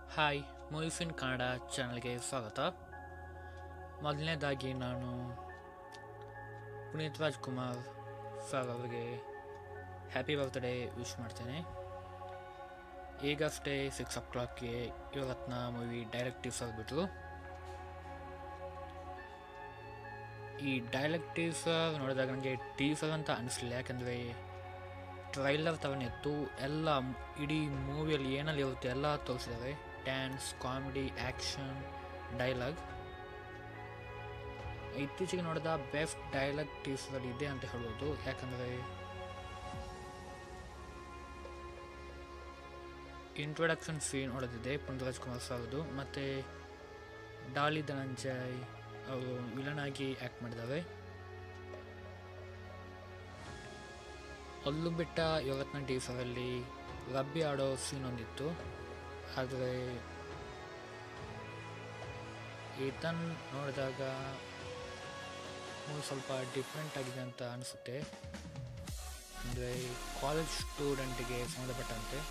hi movies ಇನ್ ಕನ್ನಡ ಚಾನಲ್ಗೆ ಸ್ವಾಗತ ಮೊದಲನೇದಾಗಿ ನಾನು ಪುನೀತ್ ರಾಜ್ಕುಮಾರ್ ಸರ್ ಅವರಿಗೆ ಹ್ಯಾಪಿ ಬರ್ತ್ಡೇ ವಿಶ್ ಮಾಡ್ತೇನೆ ಈಗಷ್ಟೇ ಸಿಕ್ಸ್ ಓ ಕ್ಲಾಕ್ಗೆ ಇವತ್ತಿನ ಮೂವಿ ಡೈರೆಕ್ಟಿವ್ ಸರ್ ಬಿಟ್ಟರು ಈ ಡೈರೆಕ್ಟಿವ್ ಸರ್ ನೋಡಿದಾಗ ನನಗೆ ಟೀಸರ್ ಅಂತ ಅನಿಸ್ಲಿಲ್ಲ ಯಾಕಂದರೆ ಟ್ರೈಲರ್ ತಗೊಂಡಿತ್ತು ಎಲ್ಲ ಇಡೀ ಮೂವಿಯಲ್ಲಿ ಏನಲ್ಲಿ ಇರುತ್ತೆ ಎಲ್ಲ ತೋರಿಸಿದ್ದಾರೆ ಡ್ಯಾನ್ಸ್ ಕಾಮಿಡಿ ಆ್ಯಕ್ಷನ್ ಡೈಲಾಗ್ ಇತ್ತೀಚೆಗೆ ನೋಡಿದ ಬೆಸ್ಟ್ ಡೈಲಾಗ್ ಟೀಸರ್ ಇದೆ ಅಂತ ಹೇಳ್ಬೋದು ಯಾಕಂದರೆ ಇಂಟ್ರೊಡಕ್ಷನ್ ಸೀನ್ ಹೊಡೆದಿದೆ ಪುನೀತ್ ರಾಜ್ಕುಮಾರ್ ಸರ್ದು ಮತ್ತು ಡಾಲಿ ಧನಂಜಯ್ ಅವರು ವಿಲನ್ ಆಗಿ ಆ್ಯಕ್ಟ್ ಮಾಡಿದ್ದಾರೆ ಅಲ್ಲೂ ಬಿಟ್ಟ ಇವತ್ತಿನ ಟೀಸರಲ್ಲಿ ರಬ್ಬಿ ಆಡೋ ಸೀನ್ ಒಂದಿತ್ತು ಆದರೆ ಈತನ್ ನೋಡಿದಾಗ ಮೂವಿ ಸ್ವಲ್ಪ ಡಿಫ್ರೆಂಟ್ ಆಗಿದೆ ಅಂತ ಅನಿಸುತ್ತೆ ಅಂದರೆ ಕಾಲೇಜ್ ಸ್ಟೂಡೆಂಟಿಗೆ ಸಂಬಂಧಪಟ್ಟಂತೆ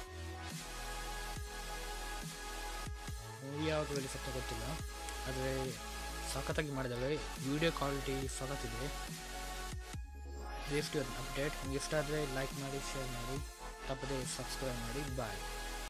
ಮೂವಿ ಯಾವಾಗ ರಿಲೀಸ್ ಆಗ್ತಾ ಗೊತ್ತಿಲ್ಲ ಆದರೆ ಸಖತ್ತಾಗಿ ಮಾಡಿದ್ದಾವೆ ವಿಡಿಯೋ ಕ್ವಾಲಿಟಿ ಸಖತ್ತಿದೆ ಎಷ್ಟು ಅಪ್ಡೇಟ್ ನಿಮ್ಗೆ ಇಷ್ಟ ಆದರೆ ಲೈಕ್ ಮಾಡಿ ಶೇರ್ ಮಾಡಿ ತಪ್ಪದೆ ಸಬ್ಸ್ಕ್ರೈಬ್ ಮಾಡಿ ಬಾಯ್